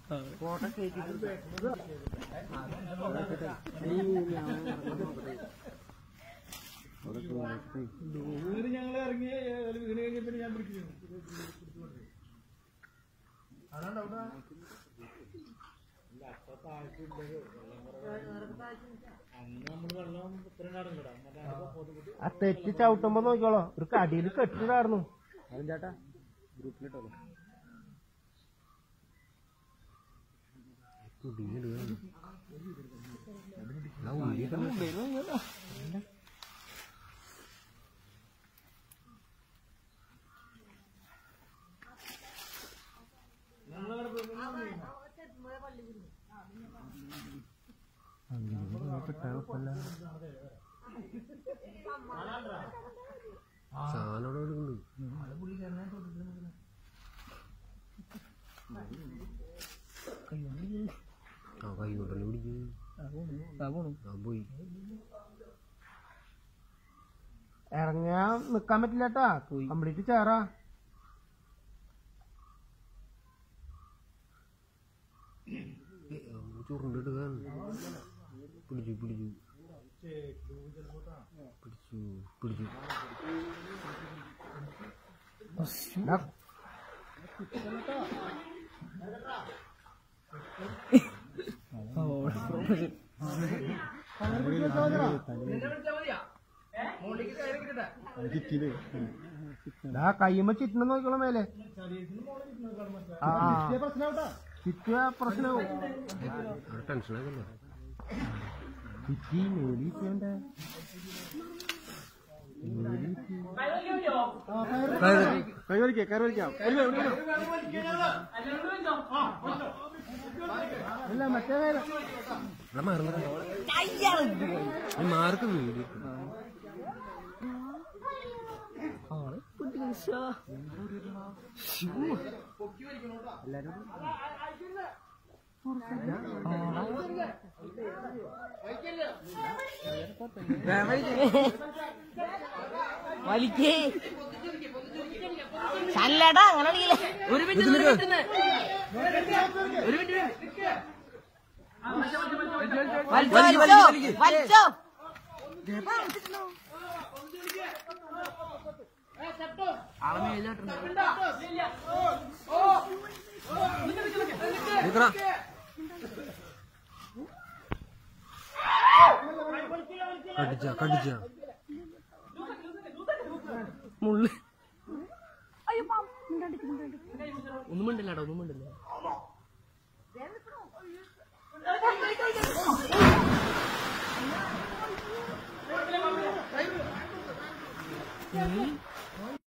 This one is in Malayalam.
ഞങ്ങൾ ഇറങ്ങി വീണ് കഴിഞ്ഞപ്പോ ഞാൻ പിടിക്കുന്നു ആ തെറ്റ് ചവിട്ടുമ്പോ നോക്കിക്കോളോ ഒരു കടിയിൽ കെട്ടിടായിരുന്നു ചേട്ടാ ഗ്രൂപ്പിലിട്ടോ സാധനം അവിടെ എടുക്കുന്നു ആ കൈ കൊണ്ടല്ലേ പിടിക്കുന്നു ആ പോയി ഇറങ്ങാൻ നിക്കാൻ പറ്റില്ല കേട്ടാ കംപ്ലീറ്റ് ചേറാ ചുരുണ്ടിട്ട് പിടിച്ചു പിടിച്ചു പിടിച്ചു പിടിച്ചു ദാ, ദാ കയ്യുമ്പോ ചിറ്റണ നോക്കിക്കോളാം മേലെ ആ ചിറ്റ പ്രശ്നവും അവിടെ ടെൻഷനാക്കല്ലേ ചിറ്റി മേലിട്ടേ കൈവരിക്കാം കൈവരിക്കാം അല്ല മറ്റേ മേലെ ഇവിടെ മാറുന്ന മാർക്ക് വീട് വലിക്കേ ചല്ലടാ അങ്ങനെ ഒരു മിനിറ്റ് ഒരു മിനിറ്റ് ഒരു മിനിറ്റ് വലിച്ചോ വലിച്ചോ നിക്കടാ കടിച്ച കടിച്ച മുള്ളു ഒന്നും മിണ്ടില്ലടാ ഒന്നും മിണ്ടില്ല ആ